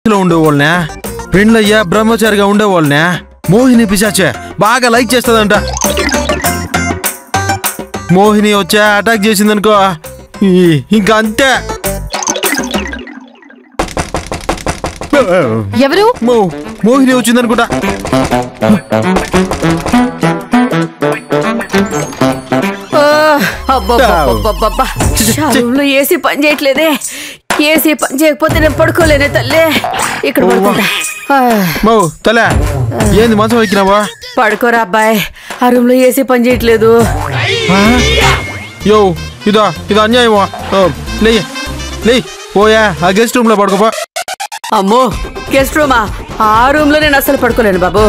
లో ఉండేవాళ్ళనే పెండ్లయ్యా బ్రహ్మచారిగా ఉండేవాళ్ళనే మోహిని పిశాచే బాగా లైక్ చేస్తుందంట మోహిని వచ్చా అటాక్ చేసిందనుకో ఈ- ఇంకా అంతే ఎవరు మో మోహిని వచ్చిందనుకుంటా అబ్బబ్బబ్బబ్బబ్బబ్బా. రూమ్లో ఏసీ పని చేయట్లేదే ఏసీ పని చేయకపోతే నేను పడుకోలేనే తల్లే ఇక్కడ పడుకుంటా ఆ, మో తలే ఏంది మంచం ఎక్కినావా పడుకోరా అబ్బాయి ఆ రూమ్ లో ఏసీ పని చేయట్లేదు యో ఇదా ఇది అన్యాయమా ఓ, లేయ్ లేయ్ పోయా ఆ గెస్ట్ రూమ్ లో పడుకోపా అమ్మో గెస్ట్ రూమా ఆ రూమ్ లో నేను అసలు పడుకోలేను బాబు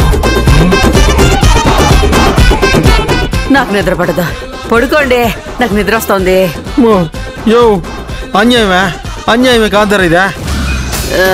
నాకు నిద్ర పడదు పడుకోండి నాకు నిద్ర వస్తుంది మో యో అన్యాయమే అన్యాయమే కాదరా ఇదా ఆ,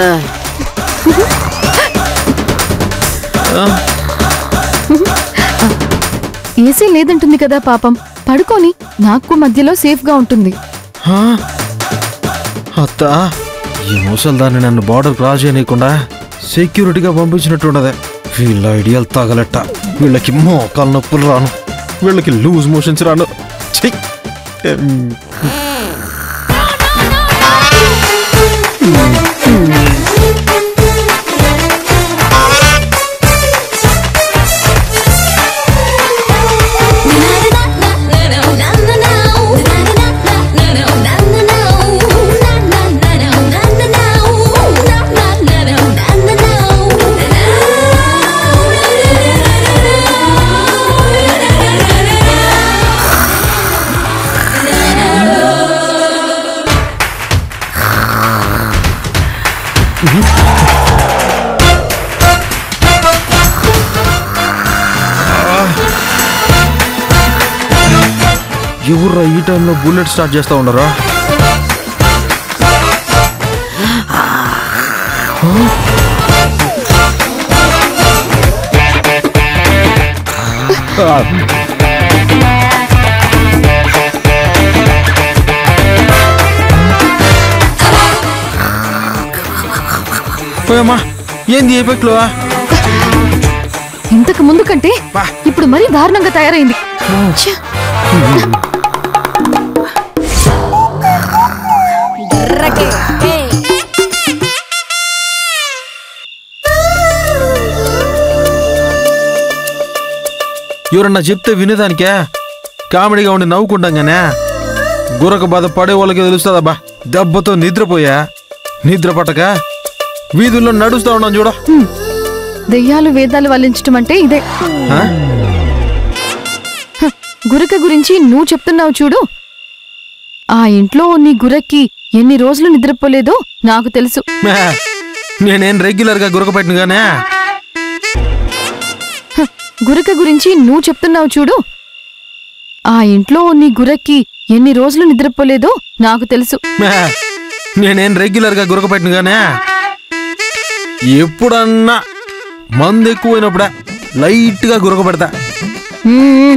ఏసీ లేదంటుంది కదా పాపం పడుకొని నాకు మధ్యలో సేఫ్ గా ఉంటుంది హా? అత్త ఈ ముసల్దాన్ని నన్ను బార్డర్ క్రాస్ చేయనీయకుండా సెక్యూరిటీగా పంపించినట్టుండదే వీళ్ళ ఐడియాలు తగలెట్ట వీళ్ళకి మోకాలు నొప్పులు రాను వీళ్ళకి లూజ్ మోషన్స్ రాను ఛీ! ఎం. ఎవర్రా ఈ టైంలో బుల్లెట్ స్టార్ట్ చేస్తా ఉండరా పోయమ్మా ఏంది ఎఫెక్ట్లో ఇంతకు ముందు కంటే బా. ఇప్పుడు మరీ దారుణంగా తయారైంది ఛ! ఎవరన్నా చెప్తే వినేదానికే కామెడీగా ఉండి నవ్వుకుంటాంగానే గురక బాధ పడే వాళ్ళకి తెలుస్తుందబ్బా దెబ్బతో నిద్రపోయా నిద్ర పట్టక వీధుల్లో నడుస్తా ఉన్నాను చూడ దెయ్యాలు వేదాలు వల్లించటం అంటే ఇదే ఆ? హ, గురక గురించి నువ్వు చెప్తున్నావు చూడు ఆ ఇంట్లో నీ గురక్కి ఎన్ని రోజులు నిద్రపోలేదో నాకు తెలుసు మే, నేనేం రెగ్యులర్గా గురక పెట్టినగానే హ, గురక గురించి నువ్వు చెప్తున్నావు చూడు ఆ ఇంట్లో నీ గురక్కి ఎన్ని రోజులు నిద్రపోలేదో నాకు తెలుసు మే, నేనేం రెగ్యులర్గా గురక పెట్టినగానే ఎప్పుడన్నా మందు ఎక్కువైనప్పుడే లైట్గా గురక పెడతా మ్మ్.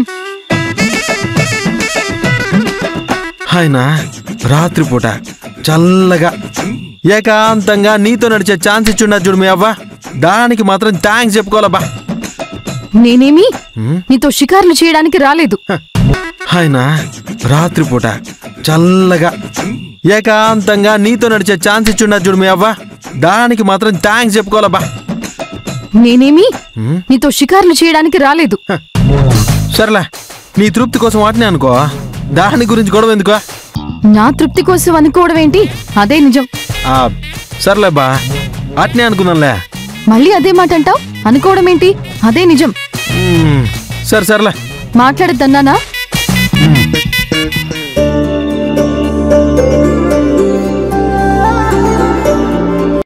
ఆయన రాత్రిపూట చల్లగా ఏకాంతంగా నీతో నడిచే ఛాన్స్ ఇచ్చుండా చూడు మీ అవ్వ దానికి మాత్రం థ్యాంక్స్ చెప్పుకోవాలబ్బా నేనేమి హ్మ్? నీతో షికార్లు చేయడానికి రాలేదు హ. ఆయన రాత్రిపూట చల్లగా ఏకాంతంగా నీతో నడిచే ఛాన్స్ ఇచ్చుండా చూడు మీ అవ్వ దానికి మాత్రం థ్యాంక్స్ చెప్పుకోవాలబ్బా నేనేమి హ్మ్? నీతో షికార్లు చేయడానికి రాలేదు హ. సర్లే నీ తృప్తి కోసం వాటిని అనుకో దాని గురించి గొడవ ఎందుకో నా తృప్తి కోసం అనుకోవడం ఏంటి అదే నిజం ఆ, సర్లే బా అట్నే అనుకుందాంలే మళ్ళీ అదే మాట అంటావు అనుకోవడం ఏంటి అదే నిజం మ్మ్. సరే సర్లే మాట్లాడద్దన్నానా